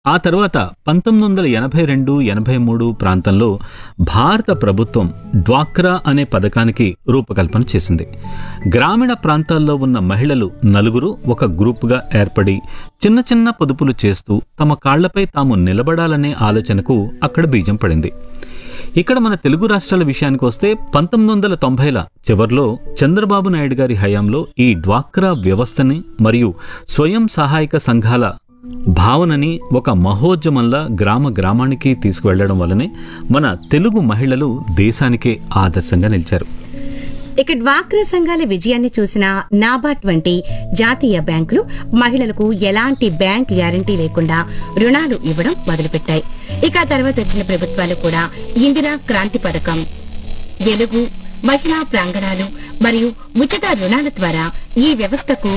ఆ తర్వాత పంతొమ్మిది వందల ఎనభై రెండు ఎనభై మూడు ప్రాంతంలో భారత ప్రభుత్వం డ్వాక్రా అనే పథకానికి రూపకల్పన చేసింది గ్రామీణ ప్రాంతాల్లో ఉన్న మహిళలు నలుగురు ఒక గ్రూపుగా ఏర్పడి చిన్న చిన్న పొదుపులు చేస్తూ తమ కాళ్లపై తాము నిలబడాలనే ఆలోచనకు అక్కడ బీజం పడింది ఇక్కడ మన తెలుగు రాష్ట్రాల విషయానికి వస్తే పంతొమ్మిది వందల తొంభైల చివర్లో చంద్రబాబు నాయుడు గారి హయాంలో ఈ డ్వాక్రా వ్యవస్థని మరియు స్వయం సహాయక సంఘాల భావనని ఒక మహోద్యమంలా గ్రామ గ్రామానికి తీసుకువెళ్లడం వల్లనే మన తెలుగు మహిళలు దేశానికే ఆదర్శంగా నిలిచారు ఇక డ్వాక్రా సంఘాల విజయాన్ని చూసిన నాబార్డ్ వంటి జాతీయ బ్యాంకులు మహిళలకు ఎలాంటి బ్యాంక్ గ్యారంటీ లేకుండా రుణాలు ఇవ్వడం మొదలుపెట్టాయి ఇక ఆ తర్వాత వచ్చిన ప్రభుత్వాలు కూడా ఇందిరా క్రాంతి పథకం వెలుగు మహిళా ప్రాంగణాలు మరియు ఉచిత రుణాల ద్వారా ఈ వ్యవస్థకు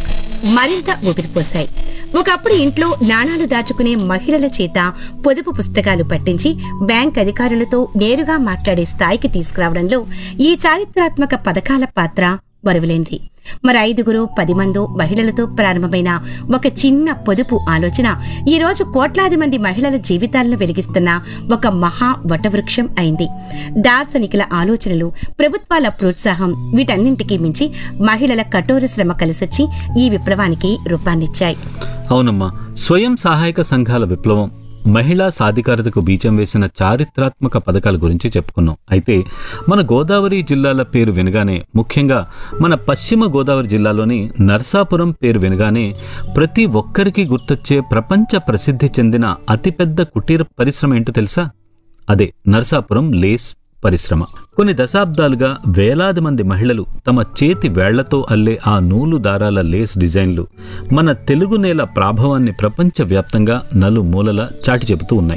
మరింత ఊపిరిపోశాయి ఒకప్పుడు ఇంట్లో నాణాలు దాచుకునే మహిళల చేత పొదుపు పుస్తకాలు పట్టించి బ్యాంక్ అధికారులతో నేరుగా మాట్లాడే స్థాయికి తీసుకురావడంలో ఈ చారిత్రాత్మక పథకాల పాత్ర వరువులేంది మరి ఐదుగురు పది మందో మహిళలతో ప్రారంభమైన ఒక చిన్న పొదుపు ఆలోచన ఈ రోజు కోట్లాది మంది మహిళల జీవితాలను వెలిగిస్తున్న ఒక మహా వటవృక్షం అయింది దార్శనికుల ఆలోచనలు ప్రభుత్వాల ప్రోత్సాహం వీటన్నింటికీ మించి మహిళల కఠోర శ్రమ కలిసొచ్చి ఈ విప్లవానికి రూపాన్నిచ్చాయి అవునమ్మా స్వయం సహాయక సంఘాల విప్లవం మహిళా సాధికారతకు బీజం వేసిన చారిత్రాత్మక పథకాల గురించి చెప్పుకున్నాం అయితే మన గోదావరి జిల్లాల పేరు వినగానే ముఖ్యంగా మన పశ్చిమ గోదావరి జిల్లాలోని నర్సాపురం పేరు వినగానే ప్రతి ఒక్కరికి గుర్తొచ్చే ప్రపంచ ప్రసిద్ధి చెందిన అతిపెద్ద కుటీర పరిశ్రమ ఏంటో తెలుసా అదే నర్సాపురం లేస్ పరిశ్రమ కొన్ని దశాబ్దాలుగా వేలాది మంది మహిళలు తమ చేతి వేళ్లతో అల్లే ఆ నూలు దారాల లేస్ డిజైన్లు మన తెలుగు నేల ప్రాభవాన్ని ప్రపంచవ్యాప్తంగా నలుమూలలా చాటి చెబుతూ ఉన్నాయి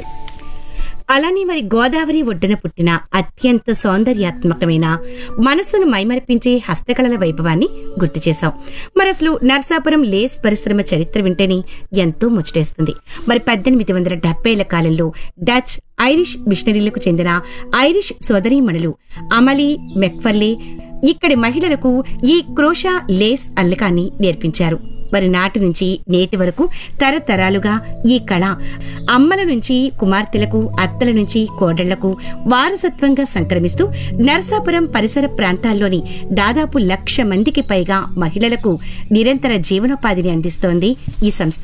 అలానే మరి గోదావరి ఒడ్డున పుట్టిన అత్యంత సౌందర్యాత్మకమైన మనసును మైమరిపించే హస్తకళల వైభవాన్ని గుర్తు చేశాం మరి అసలు నర్సాపురం లేస్ పరిశ్రమ చరిత్ర వింటేనే ఎంతో ముచ్చటేస్తుంది మరి పద్దెనిమిది వందల డెబ్బైల కాలంలో డచ్ ఐరిష్ మిషనరీలకు చెందిన ఐరిష్ సోదరీమణులు అమలీ మెక్ఫర్లే ఇక్కడి మహిళలకు ఈ క్రోషా లేస్ అల్లకాన్ని నేర్పించారు మరి నాటి నుంచి నేటి వరకు తరతరాలుగా ఈ కళ అమ్మల నుంచి కుమార్తెలకు అత్తల నుంచి కోడళ్లకు వారసత్వంగా సంక్రమిస్తూ నరసాపురం పరిసర ప్రాంతాల్లోని దాదాపు లక్ష మందికి పైగా మహిళలకు నిరంతర జీవనోపాధిని అందిస్తోంది ఈ సంస్థ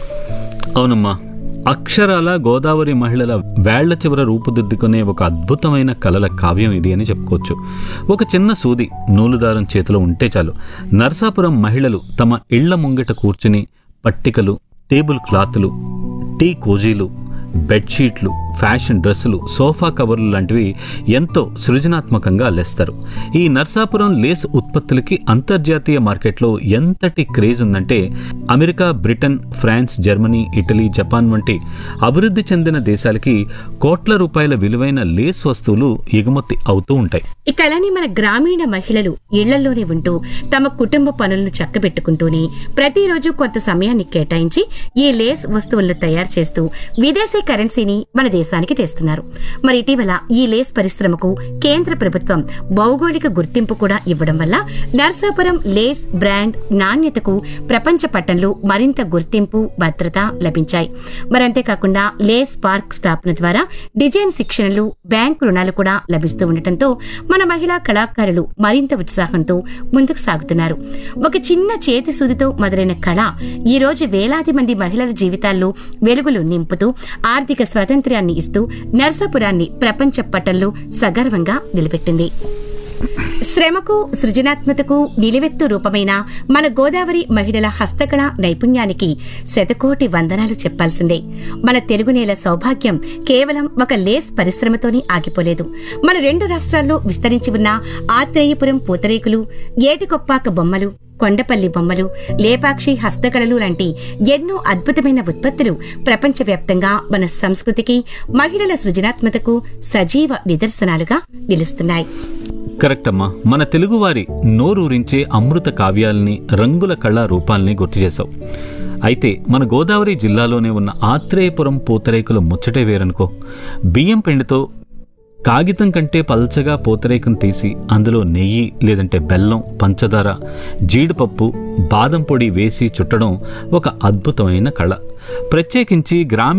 అవునమ్మా అక్షరాల గోదావరి మహిళల వేళ్ల చివర రూపుదిద్దుకునే ఒక అద్భుతమైన కళల కావ్యం ఇది అని చెప్పుకోవచ్చు ఒక చిన్న సూది నూలుదారం చేతిలో ఉంటే చాలు నర్సాపురం మహిళలు తమ ఇళ్ల ముంగిట కూర్చుని పట్టికలు టేబుల్ క్లాతులు టీ కోజీలు బెడ్షీట్లు ఫ్యాషన్ డ్రెస్సులు సోఫా కవర్లు లాంటివి ఎంతో సృజనాత్మకంగా అల్లేస్తారు ఈ నర్సాపురం లేస్ ఉత్పత్తులకి అంతర్జాతీయ మార్కెట్లో ఎంతటి క్రేజ్ ఉందంటే America Britain France Germany Italy Japan వంటి అభివృద్ధి చెందిన దేశాలకి కోట్ల రూపాయల విలువైన లేస్ వస్తువులు ఎగుమతి అవుతూ ఉంటాయి ఇక అలానే మన గ్రామీణ మహిళలు ఇళ్లలోనే ఉంటూ తమ కుటుంబ పనులను చక్కబెట్టుకుంటూనే ప్రతిరోజు కొంత సమయాన్ని కేటాయించి ఈ లేస్ వస్తువులను తయారు చేస్తూ విదేశీ కరెన్సీని మన దేశానికి తెస్తున్నారు మరి ఇటీవల ఈ లేస్ పరిశ్రమకు కేంద్ర ప్రభుత్వం భౌగోళిక గుర్తింపు కూడా ఇవ్వడం వల్ల నర్సాపురం లేస్ బ్రాండ్ నాణ్యతకు ప్రపంచ పట్టణంలో మరింత గుర్తింపు భద్రత లభించాయి మరి అంతేకాకుండా లేస్ పార్క్ స్థాపన ద్వారా డిజైన్ శిక్షణలు బ్యాంకు రుణాలు కూడా లభిస్తూ ఉండటంతో మన మహిళా కళాకారులు మరింత ఉత్సాహంతో ముందుకు సాగుతున్నారు ఒక చిన్న చేతి సూదితో మొదలైన కళ ఈ రోజు వేలాది మంది మహిళల జీవితాల్లో వెలుగులు నింపుతూ ఆర్థిక స్వాతంత్ర్యాన్ని ఇస్తూ నర్సాపురాన్ని ప్రపంచ పటంలో సగర్వంగా నిలబెట్టింది శ్రమకు సృజనాత్మకతకు నిలువెత్తు రూపమైన మన గోదావరి మహిళల హస్తకళ నైపుణ్యానికి శతకోటి వందనాలు చెప్పాల్సిందే మన తెలుగు నేల సౌభాగ్యం కేవలం ఒక లేస్ పరిశ్రమతోనే ఆగిపోలేదు మన రెండు రాష్ట్రాల్లో విస్తరించి ఉన్న ఆత్రేయపురం పూతరేకులు ఏటికొప్పాక బొమ్మలు కొండపల్లి బొమ్మలు లేపాక్షి హస్తకళలు లాంటి ఎన్నో అద్భుతమైన ఉత్పత్తులు ప్రపంచవ్యాప్తంగా మన సంస్కృతికి మహిళల సృజనాత్మకతకు సజీవ నిదర్శనాలుగా నిలుస్తున్నాయి కరెక్ట్ అమ్మా మన తెలుగువారి నోరూరించే అమృత కావ్యాల్ని రంగుల కళా రూపాల్ని గుర్తు చేశావు అయితే మన గోదావరి జిల్లాలోనే ఉన్న ఆత్రేయపురం పూతరేకుల ముచ్చటే వేరనుకో బియ్యం పిండితో కాగితం కంటే పల్చగా పూతరేకం తీసి అందులో నెయ్యి లేదంటే బెల్లం పంచదార జీడిపప్పు బాదం పొడి వేసి చుట్టడం ఒక అద్భుతమైన కళ ప్రత్యేకించి గ్రామీణ